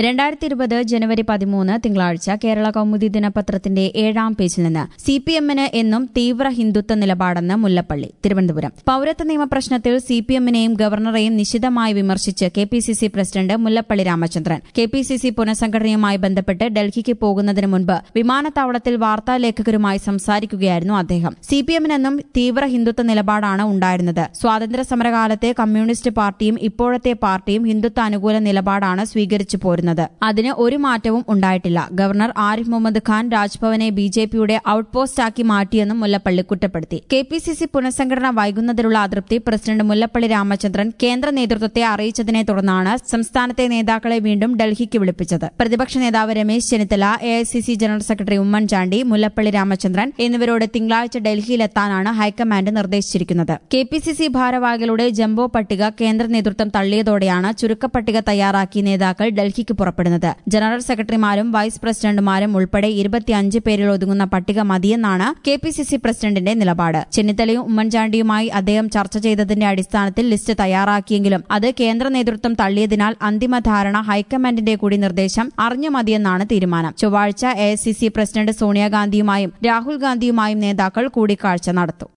രണ്ടായിരത്തി ഇരുപത് ജനുവരി പതിമൂന്ന് തിങ്കളാഴ്ച കേരള കൗമുദി ദിനപത്രത്തിന്റെ ഏഴാം പേജിൽ നിന്ന് സി പി എമ്മിന് എന്നും തീവ്ര ഹിന്ദുത്വ നിലപാടെന്ന് മുല്ലപ്പള്ളി തിരുവനന്തപുരം പൌരത്വ നിയമ പ്രശ്നത്തിൽ സി പി എമ്മിനെയും ഗവർണറെയും നിശിതമായി വിമർശിച്ച് K P C C president Mullappally Ramachandran K P C C പുനഃസംഘടനയുമായി ബന്ധപ്പെട്ട് ഡൽഹിക്ക് പോകുന്നതിന് മുൻപ് വിമാനത്താവളത്തിൽ വാർത്താലേഖകരുമായി സംസാരിക്കുകയായിരുന്നു അദ്ദേഹം സി പി എമ്മിനെന്നും തീവ്ര ഹിന്ദുത്വ നിലപാടാണ് ഉണ്ടായിരുന്നത് സ്വാതന്ത്ര്യ സമരകാലത്തെ കമ്മ്യൂണിസ്റ്റ് പാർട്ടിയും ഇപ്പോഴത്തെ പാർട്ടിയും ഹിന്ദുത്വ അനുകൂല നിലപാടാണ് സ്വീകരിച്ചു പോരുന്നത് അതിന് ഒരു മാറ്റവും ഉണ്ടായിട്ടില്ല ഗവർണർ ആരിഫ് മുഹമ്മദ് ഖാൻ രാജ്ഭവനെ ബി ജെ പിയുടെ ഔട്ട്പോസ്റ്റാക്കി മാറ്റിയെന്നും മുല്ലപ്പള്ളി കുറ്റപ്പെടുത്തി കെ പി സി സി പുനഃസംഘടന വൈകുന്നതിലുള്ള അതൃപ്തി പ്രസിഡന്റ് മുല്ലപ്പള്ളി രാമചന്ദ്രൻ കേന്ദ്ര നേതൃത്വത്തെ അറിയിച്ചതിനെ തുടർന്നാണ് സംസ്ഥാനത്തെ നേതാക്കളെ വീണ്ടും ഡൽഹിക്ക് വിളിപ്പിച്ചത് പ്രതിപക്ഷ നേതാവ് Ramesh Chennithala A I C C general secretary Oommen Chandy Mullappally Ramachandran എന്നിവരോട് തിങ്കളാഴ്ച ഡൽഹിയിലെത്താനാണ് ഹൈക്കമാൻഡ് നിർദ്ദേശിച്ചിരിക്കുന്നത് കെ പി സി സി ഭാരവാഹികളുടെ ജംബോ പട്ടിക കേന്ദ്ര നേതൃത്വം തള്ളിയതോടെയാണ് ചുരുക്കപ്പട്ടിക തയ്യാറാക്കി നേതാക്കൾ ഡൽഹിക്ക് പുറപ്പെടുന്നത് ജനറൽ സെക്രട്ടറിമാരും വൈസ് പ്രസിഡന്റുമാരും ഉൾപ്പെടെ ഇരുപത്തിയഞ്ച് പേരിൽ ഒതുങ്ങുന്ന പട്ടിക മതിയെന്നാണ് കെ പി സി സി പ്രസിഡന്റിന്റെ നിലപാട് ചെന്നിത്തലയും ഉമ്മൻചാണ്ടിയുമായി അദ്ദേഹം ചർച്ച ചെയ്തതിന്റെ അടിസ്ഥാനത്തിൽ ലിസ്റ്റ് തയ്യാറാക്കിയെങ്കിലും അത് കേന്ദ്ര നേതൃത്വം തള്ളിയതിനാൽ അന്തിമ ധാരണ ഹൈക്കമാൻഡിന്റെ കൂടി നിർദ്ദേശം അറിഞ്ഞു മതിയെന്നാണ് തീരുമാനം ചൊവ്വാഴ്ച എ പ്രസിഡന്റ് സോണിയാഗാന്ധിയുമായും രാഹുൽ ഗാന്ധിയുമായും നേതാക്കൾ കൂടിക്കാഴ്ച നടത്തും